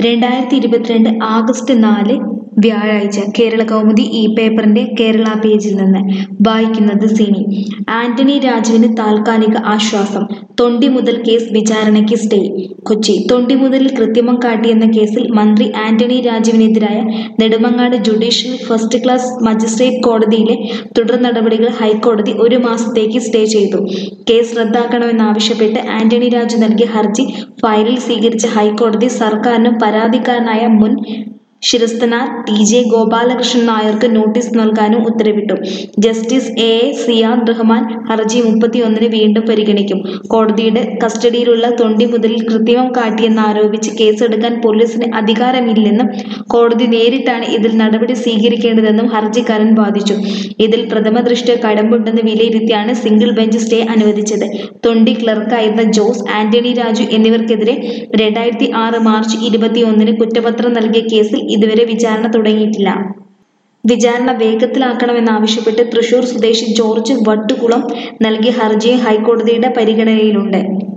രണ്ടായിരത്തി ഇരുപത്തിരണ്ട് ആഗസ്റ്റ് നാല് വ്യാഴാഴ്ച കേരള കൗമുദി ഈ പേപ്പറിന്റെ കേരള പേജിൽ നിന്ന് വായിക്കുന്നത് സിനി ആന്റണി രാജുവിന് താൽക്കാലിക ആശ്വാസം തൊണ്ടി മുതൽ കേസ് വിചാരണയ്ക്ക് സ്റ്റേ കൊച്ചി തൊണ്ടി മുതലിൽ കൃത്രിമം കാട്ടിയെന്ന കേസിൽ മന്ത്രി ആന്റണി രാജുവിനെതിരായ Nedumangad judicial first class magistrate കോടതിയിലെ തുടർ നടപടികൾ ഹൈക്കോടതി ഒരു മാസത്തേക്ക് സ്റ്റേ ചെയ്തു കേസ് റദ്ദാക്കണമെന്നാവശ്യപ്പെട്ട് ആന്റണി രാജു നൽകിയ ഹർജി ഫയലിൽ സ്വീകരിച്ച ഹൈക്കോടതി സർക്കാരിനും പരാതിക്കാരനായ മുൻ ശിരസ്തനാർ ടി ജെ ഗോപാലകൃഷ്ണൻ നായർക്ക് നോട്ടീസ് നൽകാനും ഉത്തരവിട്ടു justice A A Ziyad Rahman ഹർജി മുപ്പത്തിയൊന്നിന് വീണ്ടും പരിഗണിക്കും കോടതിയുടെ കസ്റ്റഡിയിലുള്ള തൊണ്ടി മുതലിൽ കൃത്രിമം കാട്ടിയെന്നാരോപിച്ച് കേസെടുക്കാൻ പോലീസിന് അധികാരമില്ലെന്നും കോടതി നേരിട്ടാണ് ഇതിൽ നടപടി സ്വീകരിക്കേണ്ടതെന്നും ഹർജിക്കാരൻ വാദിച്ചു ഇതിൽ പ്രഥമ ദൃഷ്ട്യ കടമ്പുണ്ടെന്ന് വിലയിരുത്തിയാണ് സിംഗിൾ ബെഞ്ച് സ്റ്റേ അനുവദിച്ചത് തൊണ്ടി ക്ലർക്കായിരുന്ന ജോസ് ആന്റണി രാജു എന്നിവർക്കെതിരെ രണ്ടായിരത്തി ആറ് മാർച്ച് ഇരുപത്തിയൊന്നിന് കുറ്റപത്രം നൽകിയ കേസിൽ ഇതുവരെ വിചാരണ തുടങ്ങിയിട്ടില്ല വിചാരണ വേഗത്തിലാക്കണമെന്നാവശ്യപ്പെട്ട് തൃശൂർ സ്വദേശി ജോർജ് വട്ടുകുളം നൽകിയ ഹർജിയും ഹൈക്കോടതിയുടെ പരിഗണനയിലുണ്ട്